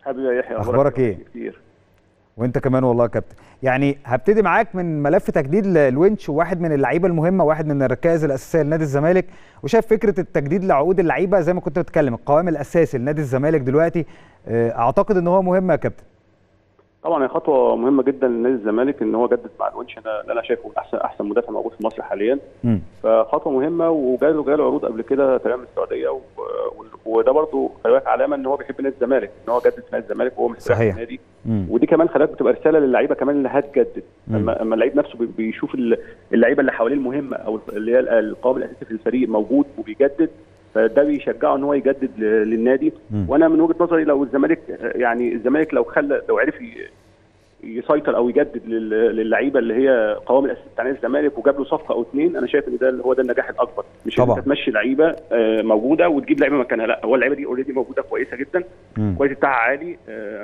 حبيبي يا يحيى اخبارك ايه كتير وانت كمان والله يا كابتن يعني هبتدي معاك من ملف تجديد الونش وواحد من اللعيبه المهمه واحد من الركائز الاساسيه لنادي الزمالك وشايف فكره التجديد لعقود اللعيبه زي ما كنت بتكلم القوام الاساسي لنادي الزمالك دلوقتي اعتقد ان هو مهم يا كابتن طبعا هي خطوه مهمه جدا لنادي الزمالك ان هو جدد مع الونش انا اللي انا شايفه احسن احسن مدافع موجود في مصر حاليا م. فخطوه مهمه وجاله جاله عروض قبل كده تمام من السعوديه و... وده برضه خلي بالك علامه ان هو بيحب نادي الزمالك ان هو جدد في نادي الزمالك وهو مستريح في النادي ودي كمان خلي بالك بتبقى رساله للعيبه كمان اللي هتجدد لما اما اللعيب نفسه بيشوف اللعيبه اللي حواليه المهمه او اللي هي القوام الاساسي في الفريق موجود وبيجدد فده بيشجعه ان هو يجدد للنادي م. وانا من وجهه نظري لو الزمالك يعني الزمالك لو خلى لو عرف يسيطر او يجدد للعيبه اللي هي قوام الاساسي بتاع نادي الزمالك وجاب له صفقه او اثنين انا شايف ان ده هو ده النجاح الاكبر مش طبعا. انت تمشي لعيبه موجوده وتجيب لعيبه مكانها لا هو اللعيبه دي اوريدي موجوده كويسه جدا الكواليتي بتاعها عالي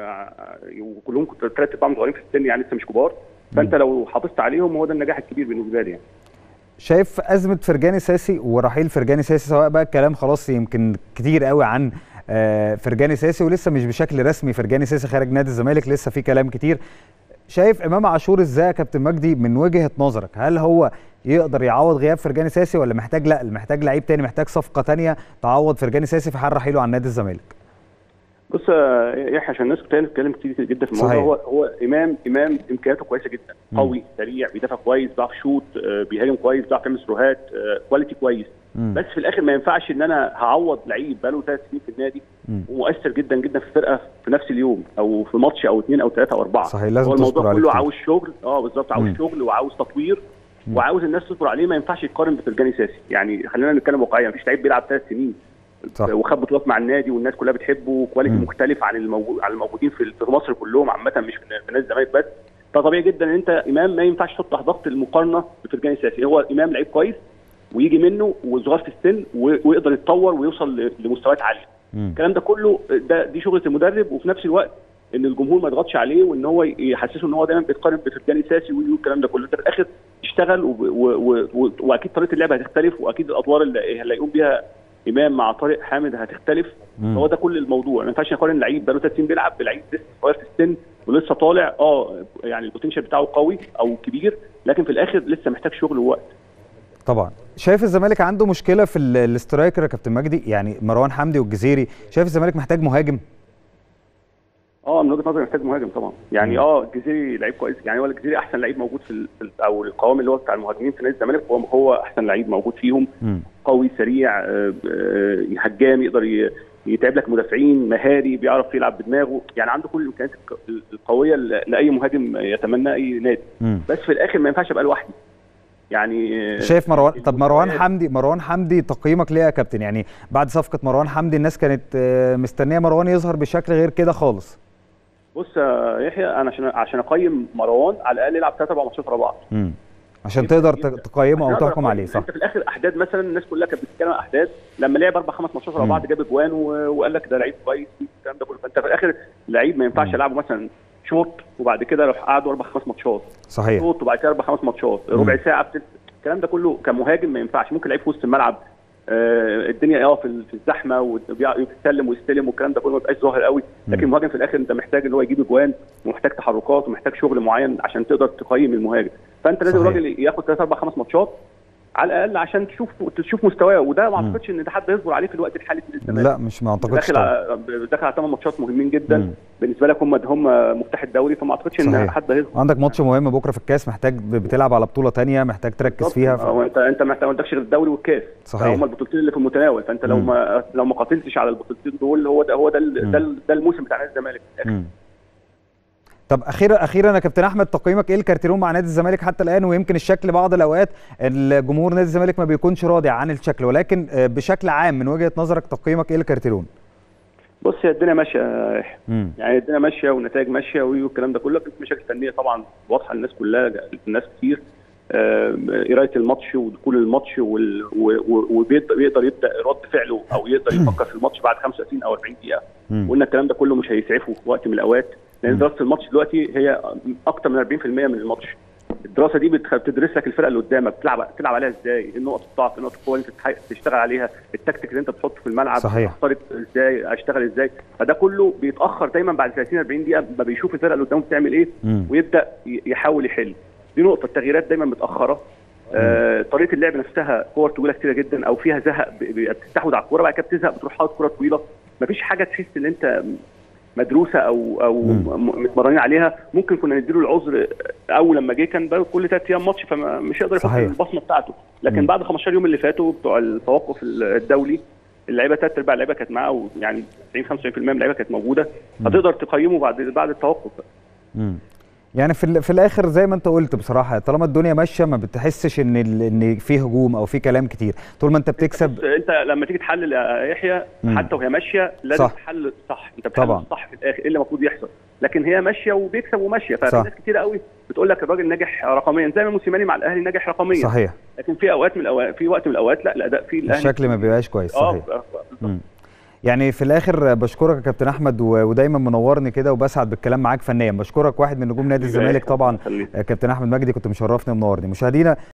وكلهم كنت ثلاث ارباعهم صغيرين في السن يعني لسه مش كبار فانت لو حافظت عليهم هو ده النجاح الكبير بالنسبه لي يعني. شايف ازمه فرجاني ساسي ورحيل فرجاني ساسي سواء بقى الكلام خلاص يمكن كتير قوي عن فرجاني ساسي ولسه مش بشكل رسمي فرجاني ساسي خارج نادي الزمالك لسه في كلام كتير شايف امام عاشور ازاي يا كابتن مجدي من وجهه نظرك هل هو يقدر يعوض غياب فرجاني ساسي ولا محتاج لا محتاج لعيب تاني محتاج صفقه تانية تعوض فرجاني ساسي في حال رحيله عن نادي الزمالك بص يحيى عشان الناس بتتكلم كتير جدا في الموضوع هو هو امام امام امكانياته كويسه جدا قوي سريع بيدافع كويس بيعرف يشوط بيهاجم كويس بيعرف يعمل سروهات كواليتي كويس مم. بس في الاخر ما ينفعش ان انا هعوض لعيب بقاله ثلاث سنين في النادي مم. ومؤثر جدا جدا في الفرقه في نفس اليوم او في ماتش او اثنين او ثلاثه او اربعه صحيح لازم هو الموضوع تصبر عليه كله كتير. عاوز شغل اه بالظبط عاوز مم. شغل وعاوز تطوير مم. وعاوز الناس تصبر عليه ما ينفعش يتقارن بفرجاني ساسي يعني خلينا نتكلم واقعيا مفيش لعيب بيلعب ثلاث سنين صح. وخد بطولات مع النادي والناس كلها بتحبه كواليتي مم. مختلف عن الموجود عن الموجودين في في مصر كلهم عامه مش في في نادي الزمالك بس فطبيعي جدا ان انت امام ما ينفعش تحط تحت ضغط المقارنه بفرجاني ساسي هو امام لعيب كويس ويجي منه وصغير في السن و- ويقدر يتطور ويوصل ل- لمستويات عاليه مم. الكلام ده كله ده دي شغله المدرب وفي نفس الوقت ان الجمهور ما يضغطش عليه وان هو يحسسه ان هو دايما بيتقارن بفرجاني ساسي والكلام ده كله انت في الاخر تشتغل و- و- و- واكيد طريقه اللعب هتختلف واكيد الادوار اللي اللي هيقوم بيها امام مع طارق حامد هتختلف مم. هو ده كل الموضوع ما ينفعش نقارن لعيب بقاله ثلاث سنين بيلعب بلعيب لسه صغير في السن ولسه طالع اه يعني البوتنشال بتاعه قوي او كبير لكن في الاخر لسه محتاج شغل ووقت طبعا شايف الزمالك عنده مشكله في ال- الاسترايكر يا كابتن مجدي يعني مروان حمدي والجزيري شايف الزمالك محتاج مهاجم اه من وجهه نظري محتاج مهاجم طبعا يعني مم. اه الجزيري لعيب كويس يعني هو الجزيري احسن لعيب موجود في, ال... في ال... او القوام اللي هو بتاع المهاجمين في نادي الزمالك هو هو احسن لعيب موجود فيهم مم. قوي سريع آه، آه، هجام يقدر ي... يتعب لك مدافعين مهاري بيعرف يلعب بدماغه يعني عنده كل الامكانيات الق- القويه ل- لاي مهاجم يتمنى اي نادي مم. بس في الاخر ما ينفعش ابقى لوحدي يعني آه، شايف مروان طب مروان المستويات- حمدي مروان حمدي تقييمك ليه يا كابتن يعني بعد صفقه مروان حمدي الناس كانت آه، مستنيه مروان يظهر بشكل غير كده خالص بص يا يحيى انا عشان عشان اقيم مروان على الاقل يلعب ثلاث اربع ماتشات ورا بعض مم. عشان تقدر ت- تقيمه او عشان أقدر تحكم أقيم. عليه صح انت في الاخر احداث مثلا الناس كلها كانت بتتكلم عن احداث لما لعب اربع خمس ماتشات ورا مم. بعض جاب اجوان و- وقال لك ده لعيب كويس الكلام ده كله فانت في الاخر لعيب ما ينفعش مم. العبه مثلا شوط وبعد كده اروح قعدوا اربع خمس ماتشات صحيح شوط وبعد كده اربع خمس ماتشات ربع ساعه بتلت الكلام ده كله كمهاجم ما ينفعش ممكن لعيب في وسط الملعب آه الدنيا اه في ال- في الزحمه ويتسلم ويستلم والكلام ده كله ما بيبقاش ظاهر قوي لكن مم. المهاجم في الاخر انت محتاج ان هو يجيب اجوان ومحتاج تحركات ومحتاج شغل معين عشان تقدر تقيم المهاجم فانت لازم صحيح. الراجل ياخد ثلاث اربع خمس ماتشات على الاقل عشان تشوف تشوف مستواه وده ما مم. اعتقدش ان ده حد يصبر عليه في الوقت الحالي في الزمالك لا مش ما اعتقدش داخل طبعا على داخل على ثمان ماتشات مهمين جدا مم. بالنسبه لك هم هم مفتاح الدوري فما اعتقدش ان صحيح. حد هيصبر عندك ماتش مهم بكره في الكاس محتاج ب- بتلعب على بطوله تانية محتاج تركز فيها ف... ف... انت انت ما عندكش غير الدوري والكاس صحيح. هم البطولتين اللي في المتناول فانت لو مم. ما لو ما قاتلتش على البطولتين دول هو ده هو ده ال- مم. ده, ال- ده الموسم بتاع نادي الزمالك مم. طب اخيرا اخيرا يا كابتن احمد تقييمك ايه الكارتيرون مع نادي الزمالك حتى الان ويمكن الشكل بعض الاوقات الجمهور نادي الزمالك ما بيكونش راضي عن الشكل ولكن آه، بشكل عام من وجهه نظرك تقييمك ايه الكارتيرون بص هي الدنيا ماشيه يا يحيى. مم. يعني الدنيا ماشيه والنتائج ماشيه والكلام ده كله لكن في مشاكل فنيه طبعا واضحه للناس كلها الناس كتير آه، قرايه الماتش ودخول الماتش وال- و- و- وبيقدر بيقدر يبدا رد فعله او يقدر يفكر في الماتش بعد 35 او 40 دقيقه مم. قلنا الكلام ده كله مش هيسعفه في وقت من الاوقات لان مم. دراسه الماتش دلوقتي هي اكتر من 40% من الماتش الدراسه دي بتدرس لك الفرقه اللي قدامك بتلعب تلعب عليها ازاي نقط الضعف نقط القوه اللي انت تشتغل عليها التكتيك اللي انت بتحطه في الملعب صحيح اختار ازاي اشتغل ازاي فده كله بيتاخر دايما بعد 30 40 دقيقه ما بيشوف الفرقه اللي قدامه بتعمل ايه مم. ويبدا يحاول يحل دي نقطه التغييرات دايما متاخره آه طريقه اللعب نفسها كور طويله كتيره جدا او فيها زهق بتستحوذ على الكوره بعد كده بتزهق بتروح حاطط كوره طويله مفيش حاجه تحس ان انت مدروسه او او متمرنين عليها ممكن كنا نديله العذر اول لما جه كان بقى كل ثلاث ايام ماتش فمش يقدر يحط البصمه بتاعته لكن مم. بعد 15 يوم اللي فاتوا بتوع التوقف الدولي اللعيبه ثلاث ارباع اللعيبه كانت معاه يعني 90 95% من اللعيبه كانت موجوده هتقدر تقيمه بعد بعد التوقف امم يعني في في الاخر زي ما انت قلت بصراحه طالما الدنيا ماشيه ما بتحسش ان ان في هجوم او في كلام كتير طول ما انت بتكسب انت لما تيجي تحلل يا يحيى حتى وهي ماشيه لازم صح. تحلل صح انت بتحلل صح في الاخر ايه اللي المفروض يحصل لكن هي ماشيه وبيكسب وماشيه ففي ناس كتير قوي بتقول لك الراجل ناجح رقميا زي ما موسيماني مع الاهلي ناجح رقميا صحيح لكن في اوقات من الاوقات في وقت من الاوقات لا الاداء فيه الاهلي الشكل ما بيبقاش كويس صحيح اه يعني في الاخر بشكرك يا كابتن احمد ودايما منورني كده وبسعد بالكلام معاك فنيا بشكرك واحد من نجوم نادي الزمالك طبعا كابتن احمد مجدي كنت مشرفني ومنورني مشاهدينا